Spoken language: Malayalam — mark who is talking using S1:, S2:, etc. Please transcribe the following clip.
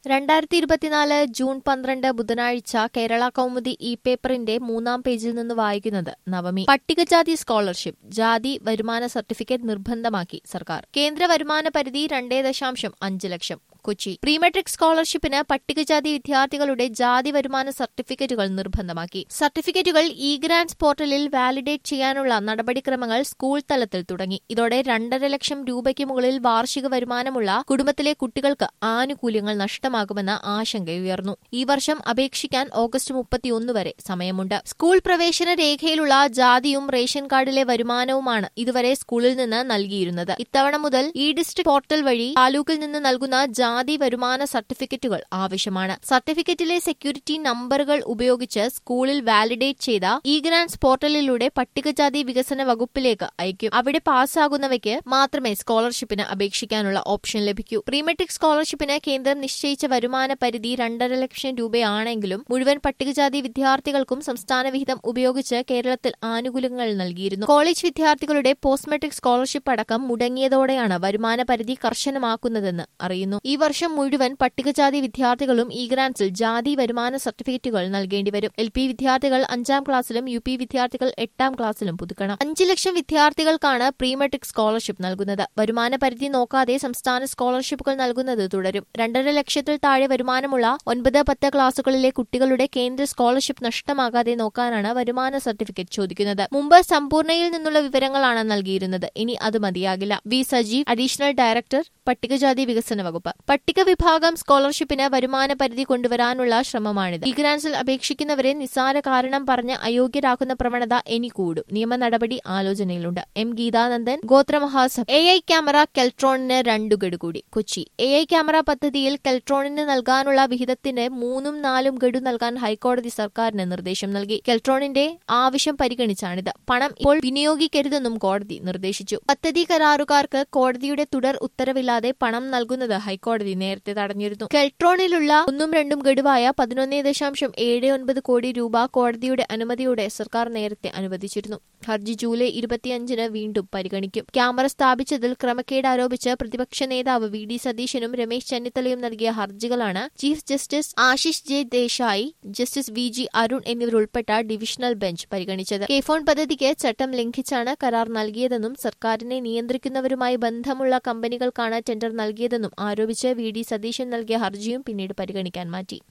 S1: രണ്ടായിരത്തി ഇരുപത്തിനാല് ജൂൺ പന്ത്രണ്ട് ബുധനാഴ്ച കേരള കൗമുദി ഇ പേപ്പറിന്റെ മൂന്നാം പേജിൽ നിന്ന് വായിക്കുന്നത് നവമി പട്ടികജാതി സ്കോളർഷിപ്പ് ജാതി വരുമാന സർട്ടിഫിക്കറ്റ് നിർബന്ധമാക്കി സർക്കാർ കേന്ദ്ര വരുമാന പരിധി രണ്ടേ ദശാംശം അഞ്ച് ലക്ഷം കൊച്ചി പ്രീമെട്രിക് സ്കോളർഷിപ്പിന് പട്ടികജാതി വിദ്യാർത്ഥികളുടെ ജാതി വരുമാന സർട്ടിഫിക്കറ്റുകൾ നിർബന്ധമാക്കി സർട്ടിഫിക്കറ്റുകൾ ഇ ഗ്രാൻസ് പോർട്ടലിൽ വാലിഡേറ്റ് ചെയ്യാനുള്ള നടപടിക്രമങ്ങൾ സ്കൂൾ തലത്തിൽ തുടങ്ങി ഇതോടെ രണ്ടര ലക്ഷം രൂപയ്ക്ക് മുകളിൽ വാർഷിക വരുമാനമുള്ള കുടുംബത്തിലെ കുട്ടികൾക്ക് ആനുകൂല്യങ്ങൾ നഷ്ടമാകുമെന്ന ആശങ്കയുയർന്നു ഈ വർഷം അപേക്ഷിക്കാൻ ഓഗസ്റ്റ് മുപ്പത്തിയൊന്ന് വരെ സമയമുണ്ട് സ്കൂൾ പ്രവേശന രേഖയിലുള്ള ജാതിയും റേഷൻ കാർഡിലെ വരുമാനവുമാണ് ഇതുവരെ സ്കൂളിൽ നിന്ന് നൽകിയിരുന്നത് ഇത്തവണ മുതൽ ഇ ഡിസ്ട്രിക്ട് പോർട്ടൽ വഴി താലൂക്കിൽ നിന്ന് നൽകുന്ന ജാതി വരുമാന സർട്ടിഫിക്കറ്റുകൾ ആവശ്യമാണ് സർട്ടിഫിക്കറ്റിലെ സെക്യൂരിറ്റി നമ്പറുകൾ ഉപയോഗിച്ച് സ്കൂളിൽ വാലിഡേറ്റ് ചെയ്ത ഇ ഗ്രാൻസ് പോർട്ടലിലൂടെ പട്ടികജാതി വികസന വകുപ്പിലേക്ക് അയക്കും അവിടെ പാസ്സാകുന്നവയ്ക്ക് മാത്രമേ സ്കോളർഷിപ്പിന് അപേക്ഷിക്കാനുള്ള ഓപ്ഷൻ ലഭിക്കൂ പ്രീമെട്രിക് സ്കോളർഷിപ്പിന് കേന്ദ്രം നിശ്ചയിച്ച വരുമാന പരിധി രണ്ടര ലക്ഷം രൂപയാണെങ്കിലും മുഴുവൻ പട്ടികജാതി വിദ്യാർത്ഥികൾക്കും സംസ്ഥാന വിഹിതം ഉപയോഗിച്ച് കേരളത്തിൽ ആനുകൂല്യങ്ങൾ നൽകിയിരുന്നു കോളേജ് വിദ്യാർത്ഥികളുടെ പോസ്റ്റ് മെട്രിക് സ്കോളർഷിപ്പ് അടക്കം മുടങ്ങിയതോടെയാണ് വരുമാന പരിധി കർശനമാക്കുന്നതെന്ന് അറിയുന്നു ഈ വർഷം മുഴുവൻ പട്ടികജാതി വിദ്യാർത്ഥികളും ഇ ഗ്രാൻസിൽ ജാതി വരുമാന സർട്ടിഫിക്കറ്റുകൾ നൽകേണ്ടിവരും എൽ പി വിദ്യാർത്ഥികൾ അഞ്ചാം ക്ലാസ്സിലും യു പി വിദ്യാർത്ഥികൾ എട്ടാം ക്ലാസ്സിലും പുതുക്കണം അഞ്ച് ലക്ഷം വിദ്യാർത്ഥികൾക്കാണ് പ്രീമെട്രിക് സ്കോളർഷിപ്പ് നൽകുന്നത് വരുമാന പരിധി നോക്കാതെ സംസ്ഥാന സ്കോളർഷിപ്പുകൾ നൽകുന്നത് തുടരും രണ്ടര ലക്ഷത്തിൽ താഴെ വരുമാനമുള്ള ഒൻപത് പത്ത് ക്ലാസുകളിലെ കുട്ടികളുടെ കേന്ദ്ര സ്കോളർഷിപ്പ് നഷ്ടമാകാതെ നോക്കാനാണ് വരുമാന സർട്ടിഫിക്കറ്റ് ചോദിക്കുന്നത് മുമ്പ് സമ്പൂർണ്ണയിൽ നിന്നുള്ള വിവരങ്ങളാണ് നൽകിയിരുന്നത് ഇനി അത് മതിയാകില്ല വി സജീവ് അഡീഷണൽ ഡയറക്ടർ പട്ടികജാതി വികസന വകുപ്പ് പട്ടിക വിഭാഗം സ്കോളർഷിപ്പിന് വരുമാന പരിധി കൊണ്ടുവരാനുള്ള ശ്രമമാണിത് ഈ ഗ്രാൻസിൽ അപേക്ഷിക്കുന്നവരെ നിസ്സാര കാരണം പറഞ്ഞ് അയോഗ്യരാക്കുന്ന പ്രവണത ഇനി കൂടും നിയമ നടപടി ആലോചനയിലുണ്ട് M Geethanandan Gothramahasabha A I camera കെൽട്രോണിന് രണ്ടു ഗഡു കൂടി കൊച്ചി എ ഐ ക്യാമറ പദ്ധതിയിൽ കെൽട്രോണിന് നൽകാനുള്ള വിഹിതത്തിന് മൂന്നും നാലും ഗഡു നൽകാൻ ഹൈക്കോടതി സർക്കാരിന് നിർദ്ദേശം നൽകി കെൽട്രോണിന്റെ ആവശ്യം പരിഗണിച്ചാണിത് പണം ഇപ്പോൾ വിനിയോഗിക്കരുതെന്നും കോടതി നിർദ്ദേശിച്ചു പദ്ധതി കരാറുകാർക്ക് കോടതിയുടെ തുടർ ഉത്തരവില്ലാതെ പണം നൽകുന്നത് ഹൈക്കോടതി നേരത്തെ തടഞ്ഞിരുന്നു കെൽട്രോണിലുള്ള ഒന്നും രണ്ടും ഗഡുവായ പതിനൊന്ന് ദശാംശം ഏഴ് ഒൻപത് കോടി രൂപ കോടതിയുടെ അനുമതിയോടെ സർക്കാർ നേരത്തെ അനുവദിച്ചിരുന്നു ഹർജി ജൂലൈ ഇരുപത്തിയഞ്ചിന് വീണ്ടും പരിഗണിക്കും ക്യാമറ സ്ഥാപിച്ചതിൽ ക്രമക്കേട് ആരോപിച്ച് പ്രതിപക്ഷ നേതാവ് വി ഡി സതീശനും രമേശ് ചെന്നിത്തലയും നൽകിയ ഹർജികളാണ് chief justice Ashish J Desai justice V G Arun എന്നിവരുൾപ്പെട്ട ഡിവിഷണൽ ബെഞ്ച് പരിഗണിച്ചത് കെ ഫോൺ പദ്ധതിക്ക് ചട്ടം ലംഘിച്ചാണ് കരാർ നൽകിയതെന്നും സർക്കാരിനെ നിയന്ത്രിക്കുന്നവരുമായി ബന്ധമുള്ള കമ്പനികൾക്കാണ് ടെൻഡർ നൽകിയതെന്നും ആരോപിച്ച് വി ഡി സതീശൻ നൽകിയ ഹർജിയും പിന്നീട് പരിഗണിക്കാൻ മാറ്റി